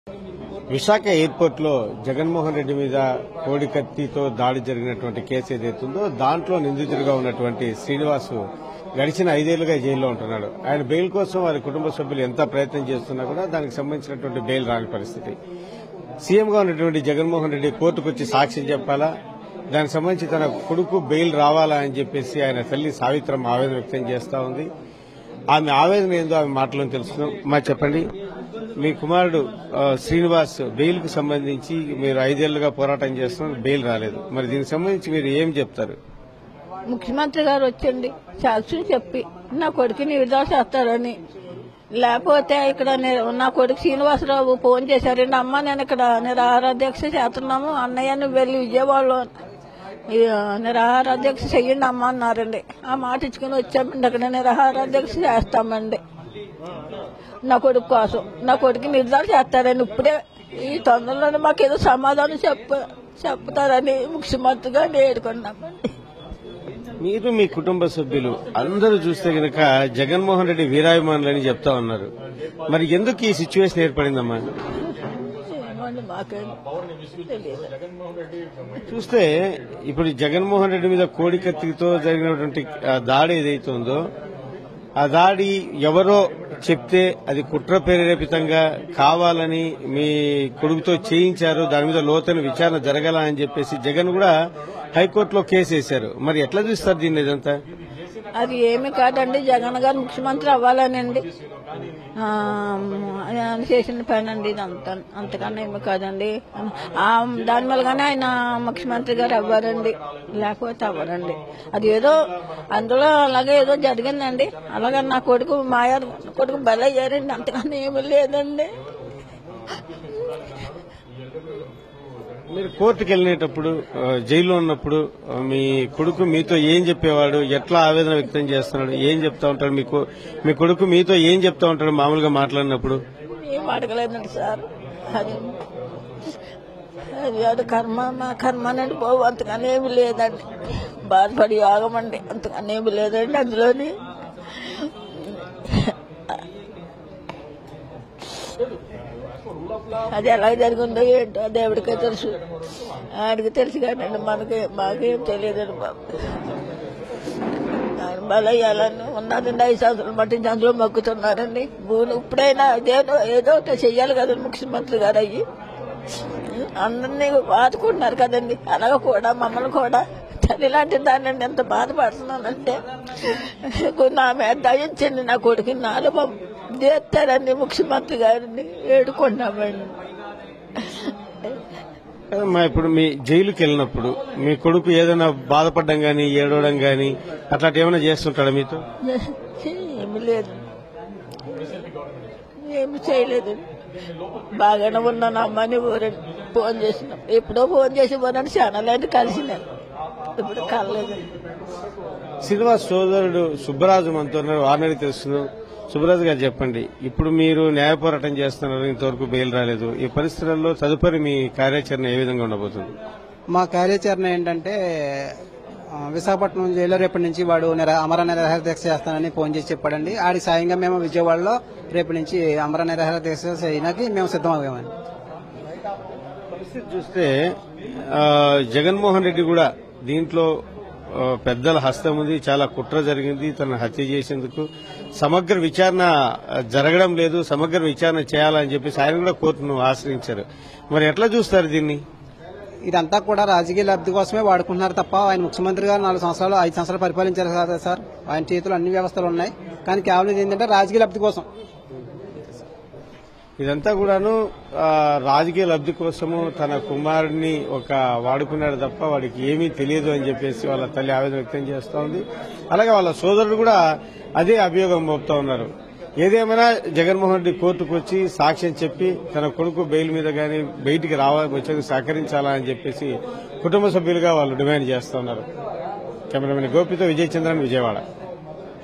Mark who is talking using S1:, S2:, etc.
S1: Visakha airport లో జగన్మోహన్ రెడ్డి మీద కోడి కత్తితో దాడి జరిగినటువంటి కేసు ఏదైతుందో దాంట్లో నిందితుడిగా ఉన్నటువంటి శ్రీనివాస్ గడిచిన ఐదేళ్లుగా జైల్లో ఉంటున్నాడు ఆయన బెయిల్ కోసం వారి కుటుంబ సభ్యులు ఎంత ప్రయత్నం చేస్తున్నా కూడా దానికి సంబంధించినటువంటి బెయిల్ రాని పరిస్థితి సీఎంగా ఉన్నటువంటి జగన్మోహన్ రెడ్డి కోర్టుకు వచ్చి సాక్ష్యం చెప్పాలా దానికి సంబంధించి తన కొడుకు బెయిల్ రావాలా అని చెప్పేసి ఆయన తల్లి సావిత్రమ్మ ఆవేదన వ్యక్తం చేస్తా ఉంది ఆమె ఆవేదన ఏందో ఆమె మాటలో తెలుసుకున్నాం మా చెప్పండి మీ కుమారుడు ఆ, శ్రీనివాస్ బెయిల్ కు సంబంధించి మీరు ఐదేళ్లుగా పోరాటం చేస్తున్నారు బెయిల్ రాలేదు మరి దీనికి సంబంధించి మీరు ఏం చెప్తారు
S2: ముఖ్యమంత్రి గారు వచ్చండి సాక్షులు చెప్పి నా కొడుకుని విడుదల చేస్తారని లేకపోతే ఇక్కడ నే- నా కొడుకు శ్రీనివాసరావు ఫోన్ చేశారండి అమ్మ నేను ఇక్కడ నిరాహారాధ్యక్ష చేస్తున్నాము అన్నయ్య నువ్వు వెళ్ళి విజయవాడలో ఈ, నిరాహారాధ్యక్ష చెయ్యండి అమ్మ అన్నారండి ఆ మాట ఇచ్చుకుని వచ్చామండి అక్కడ నిరాహారాధ్యక్ష చేస్తామండి నా కొడుకు కోసం నా కొడుకు నిర్ధారణ చేస్తారని ఇప్పుడే ఈ తొందరలోనే మాకేదో సమాధానం చెప్ప చెప్తారని ముఖ్యమంత్రిగా నేర్కొన్నామండి
S1: మీరు మీ కుటుంబ సభ్యులు అందరూ చూస్తే గనక జగన్మోహన్ రెడ్డి వీరాభిమానులని చెప్తా ఉన్నారు మరి ఎందుకు ఈ సిచ్యువేషన్ ఏర్పడిందమ్మా
S2: ఏమండి మాకేం తెలియదు
S1: చూస్తే ఇప్పుడు జగన్మోహన్ రెడ్డి మీద కోడి కత్తితో జరిగినటువంటి ఆ దాడి ఏదైతే ఉందో ఆ దాడి ఎవరో చెప్తే అది కుట్ర ప్రేరేపితంగా కావాలని మీ కొడుకుతో చేయించారు దాని మీద లోతైన విచారణ జరగాల అని చెప్పేసి జగన్ కూడా హైకోర్టులో కేసు వేశారు మరి ఎట్లా చూస్తారు దీన్ని ఇదంతా
S2: అది ఏమి కాదండి జగన్ గారు ముఖ్యమంత్రి అవ్వాలనండి ఆ, ఆయన చేసిన పని అండి ఇది అంత అంతకన్నా ఏమి కాదండి ఆ, దాని వల్లగానే ఆయన ముఖ్యమంత్రి గారు అవ్వారండి లేకపోతే అవ్వరండి అది ఏదో అందులో అలాగే ఏదో జరిగిందండి అలాగే నా కొడుకు మాయ కొడుకు బలయ్యారండి అంతకన్నా ఏమీ లేదండి
S1: మీరు కోర్టుకు వెళ్ళేటప్పుడు ఆ, జైల్లో ఉన్నప్పుడు ఆ, మీ కొడుకు మీతో ఏం చెప్పేవాడు ఎట్లా ఆవేదన వ్యక్తం చేస్తున్నాడు ఏం చెప్తా ఉంటాడు మీకు మీ కొడుకు మీతో ఏం చెప్తా ఉంటాడు మామూలుగా మాట్లాడినప్పుడు
S2: ఏం అడగలేదండి సార్ అది అది అది కర్మ మా కర్మ అనేది పోవు అంతకన్నా ఏమి లేదండి బాధపడి ఆగమండి అంతకన్నా ఏమి లేదండి అందులోని అది ఎలా జరిగిందో ఏంటో దేవుడికే తెలుసు ఆడికి తెలుసు కానీ మనకి మాకేం తెలియదండి బాబు ఆయన బలయ్యాలని ఉన్నదండి ఐదు సంవత్సరాలు మట్టించి అందులో మొక్కుతున్నారండి భూమి ఇప్పుడైనా ఏదో ఏదో ఒకటి చెయ్యాలి కదండి ముఖ్యమంత్రి గారు అయ్యి అందరినీ ఆదుకుంటున్నారు కదండి అలాగ కూడా మమ్మల్ని కూడా తల్లి లాంటి దాన్ని ఎంత బాధపడుతున్నానంటే నా మీద దయించండి నా కొడుకు నాలుగు చేస్తారండి ముఖ్యమంత్రి గారిని ఏడుకున్నామండి
S1: మా ఇప్పుడు మీ జైలుకి వెళ్ళినప్పుడు మీ కొడుకు ఏదైనా బాధపడడం గాని ఏడవడం గాని అట్లాంటి ఏమైనా చేస్తుంటాడా మీతో
S2: ఏమి లేదు ఏమి చేయలేదు బాగానే ఉన్నాను అమ్మని ఊరండి ఫోన్ చేసిన ఎప్పుడో ఫోన్ చేసి పోనండి చాలా లేదు కలిసినాను ఇప్పుడు కలలేదు
S1: శ్రీనివాస్ సోదరుడు సుబ్బరాజు మనతో ఉన్నారు వారిని తెలుస్తున్నాం సుబ్బరాజు గారు చెప్పండి ఇప్పుడు మీరు న్యాయ పోరాటం చేస్తున్నారు ఇంతవరకు బెయిల్ రాలేదు ఈ పరిస్థితుల్లో తదుపరి మీ కార్యాచరణ ఏ విధంగా ఉండబోతుంది
S3: మా కార్యాచరణ ఏంటంటే ఆ, విశాఖపట్నం జైల్లో రేపటి నుంచి వాడు నిరా అమర నిరాహార దీక్ష చేస్తానని ఫోన్ చేసి చెప్పాడండి ఆడికి సాయంగా మేము విజయవాడలో రేపటి నుంచి అమర నిరాహార దీక్ష చేయడానికి మేము సిద్ధమయ్యామండి
S1: పరిస్థితి చూస్తే ఆ, జగన్మోహన్ రెడ్డి కూడా దీంట్లో ఆ, పెద్దల హస్తం ఉంది చాలా కుట్ర జరిగింది తన హత్య చేసేందుకు సమగ్ర విచారణ ఆ, జరగడం లేదు సమగ్ర విచారణ చేయాలని చెప్పేసి ఆయన కూడా కోర్టును ఆశ్రయించారు మరి ఎట్లా చూస్తారు దీన్ని
S3: ఇదంతా కూడా రాజకీయ లబ్ధి కోసమే వాడుకుంటున్నారు తప్ప ఆయన ముఖ్యమంత్రిగా నాలుగు సంవత్సరాలు ఐదు సంవత్సరాలు పరిపాలించారు కదా సార్ ఆయన చేతిలో అన్ని వ్యవస్థలు ఉన్నాయి కానీ కేవలం ఇది ఏంటంటే రాజకీయ లబ్ధి కోసం
S1: ఇదంతా కూడాను ఆ, రాజకీయ లబ్ధి కోసము తన కుమారుడిని ఒక వాడుకున్నాడు తప్ప వాడికి ఏమీ తెలియదు అని చెప్పేసి వాళ్ళ తల్లి ఆవేదన వ్యక్తం చేస్తా ఉంది అలాగే వాళ్ళ సోదరుడు కూడా అదే అభియోగం మోపుతా ఉన్నారు ఏదేమైనా జగన్మోహన్ రెడ్డి కోర్టుకు వచ్చి సాక్ష్యం చెప్పి తన కొడుకు బెయిల్ మీద గాని బయటికి రావాలి వచ్చేందుకు సహకరించాలా అని చెప్పేసి కుటుంబ సభ్యులుగా వాళ్ళు డిమాండ్ చేస్తా ఉన్నారు కెమెరామెన్ గోపితో విజయ్ చంద్రన్ విజయవాడ